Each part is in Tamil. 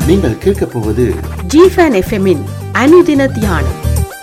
நீங்கள் கேட்கப் போவது ஜிஃபன் எஃப்எம்மின் அனுதின தியானம்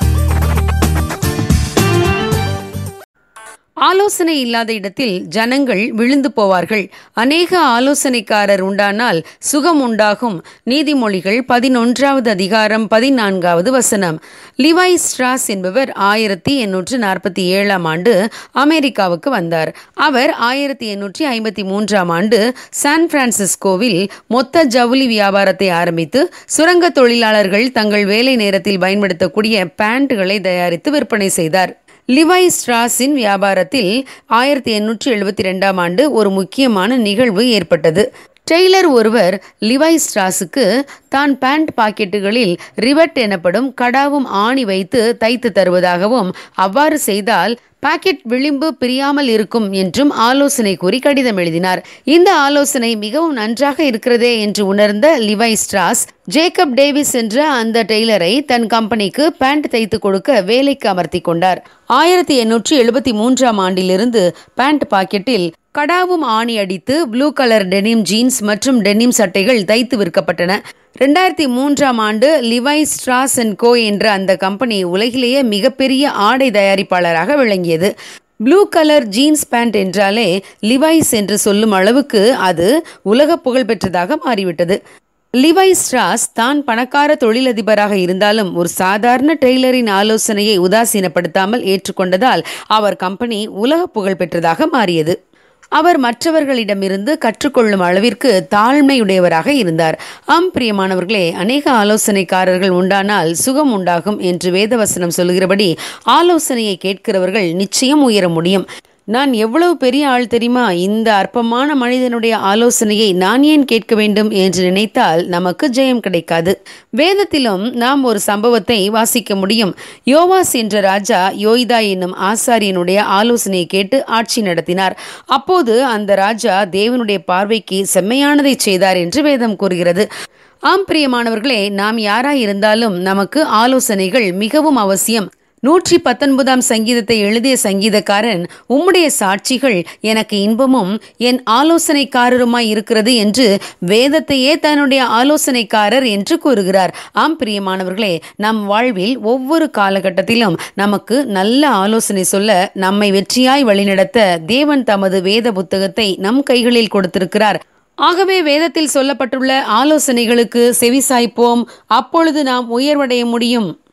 ஆலோசனை இல்லாத இடத்தில் ஜனங்கள் விழுந்து போவார்கள் அநேக ஆலோசனைக்காரர் உண்டானால் சுகம் உண்டாகும் நீதிமொழிகள் பதினொன்றாவது அதிகாரம் பதினான்காவது வசனம் லிவாய் ஸ்ட்ராஸ் என்பவர் ஆயிரத்தி எண்ணூற்று நாற்பத்தி ஏழாம் ஆண்டு அமெரிக்காவுக்கு வந்தார் அவர் ஆயிரத்தி எண்ணூற்றி ஐம்பத்தி மூன்றாம் ஆண்டு சான் பிரான்சிஸ்கோவில் மொத்த ஜவுளி வியாபாரத்தை ஆரம்பித்து சுரங்க தொழிலாளர்கள் தங்கள் வேலை நேரத்தில் பயன்படுத்தக்கூடிய பேண்ட்டுகளை தயாரித்து விற்பனை செய்தார் லிவாய் ஸ்ட்ராஸின் வியாபாரத்தில் ஆயிரத்தி எண்ணூற்றி எழுபத்தி ரெண்டாம் ஆண்டு ஒரு முக்கியமான நிகழ்வு ஏற்பட்டது டெய்லர் ஒருவர் லிவாய் ஸ்ட்ராஸுக்கு தான் பேண்ட் பாக்கெட்டுகளில் ரிவட் எனப்படும் கடாவும் ஆணி வைத்து தைத்து தருவதாகவும் அவ்வாறு செய்தால் பாக்கெட் விளிம்பு பிரியாமல் இருக்கும் என்றும் ஆலோசனை கூறி கடிதம் எழுதினார் இந்த ஆலோசனை மிகவும் நன்றாக இருக்கிறதே என்று உணர்ந்த லிவை ஸ்ட்ராஸ் ஜேக்கப் டேவிஸ் என்ற அந்த டெய்லரை தன் கம்பெனிக்கு பேண்ட் தைத்து கொடுக்க வேலைக்கு அமர்த்தி கொண்டார் ஆயிரத்தி எண்ணூற்றி எழுபத்தி மூன்றாம் ஆண்டிலிருந்து பேண்ட் பாக்கெட்டில் கடாவும் ஆணி அடித்து ப்ளூ கலர் டெனிம் ஜீன்ஸ் மற்றும் டெனிம் சட்டைகள் தைத்து விற்கப்பட்டன ரெண்டாயிரத்தி மூன்றாம் ஆண்டு லிவை ஸ்ட்ராஸ் அண்ட் கோ என்ற அந்த கம்பெனி உலகிலேயே மிகப்பெரிய ஆடை தயாரிப்பாளராக விளங்கியது ப்ளூ கலர் ஜீன்ஸ் பேண்ட் என்றாலே லிவைஸ் என்று சொல்லும் அளவுக்கு அது உலக புகழ் பெற்றதாக மாறிவிட்டது லிவை ஸ்ட்ராஸ் தான் பணக்கார தொழிலதிபராக இருந்தாலும் ஒரு சாதாரண டெய்லரின் ஆலோசனையை உதாசீனப்படுத்தாமல் ஏற்றுக்கொண்டதால் அவர் கம்பெனி உலக புகழ் பெற்றதாக மாறியது அவர் மற்றவர்களிடமிருந்து கற்றுக்கொள்ளும் அளவிற்கு தாழ்மையுடையவராக இருந்தார் ஆம் பிரியமானவர்களே அநேக ஆலோசனைக்காரர்கள் உண்டானால் சுகம் உண்டாகும் என்று வேதவசனம் சொல்கிறபடி ஆலோசனையை கேட்கிறவர்கள் நிச்சயம் உயர முடியும் நான் எவ்வளவு பெரிய ஆள் தெரியுமா இந்த அற்பமான மனிதனுடைய ஆலோசனையை நான் ஏன் கேட்க வேண்டும் என்று நினைத்தால் நமக்கு ஜெயம் கிடைக்காது வேதத்திலும் நாம் ஒரு சம்பவத்தை வாசிக்க முடியும் யோவாஸ் என்ற ராஜா யோய்தா என்னும் ஆசாரியனுடைய ஆலோசனையை கேட்டு ஆட்சி நடத்தினார் அப்போது அந்த ராஜா தேவனுடைய பார்வைக்கு செம்மையானதை செய்தார் என்று வேதம் கூறுகிறது ஆம் பிரியமானவர்களே நாம் யாராய் இருந்தாலும் நமக்கு ஆலோசனைகள் மிகவும் அவசியம் நூற்றி பத்தொன்பதாம் சங்கீதத்தை எழுதிய சங்கீதக்காரன் உம்முடைய சாட்சிகள் எனக்கு இன்பமும் என் ஆலோசனைக்காரருமாய் இருக்கிறது என்று வேதத்தையே தன்னுடைய ஆலோசனைக்காரர் என்று கூறுகிறார் ஆம் பிரியமானவர்களே நம் வாழ்வில் ஒவ்வொரு காலகட்டத்திலும் நமக்கு நல்ல ஆலோசனை சொல்ல நம்மை வெற்றியாய் வழிநடத்த தேவன் தமது வேத புத்தகத்தை நம் கைகளில் கொடுத்திருக்கிறார் ஆகவே வேதத்தில் சொல்லப்பட்டுள்ள ஆலோசனைகளுக்கு செவிசாய்ப்போம் அப்பொழுது நாம் உயர்வடைய முடியும்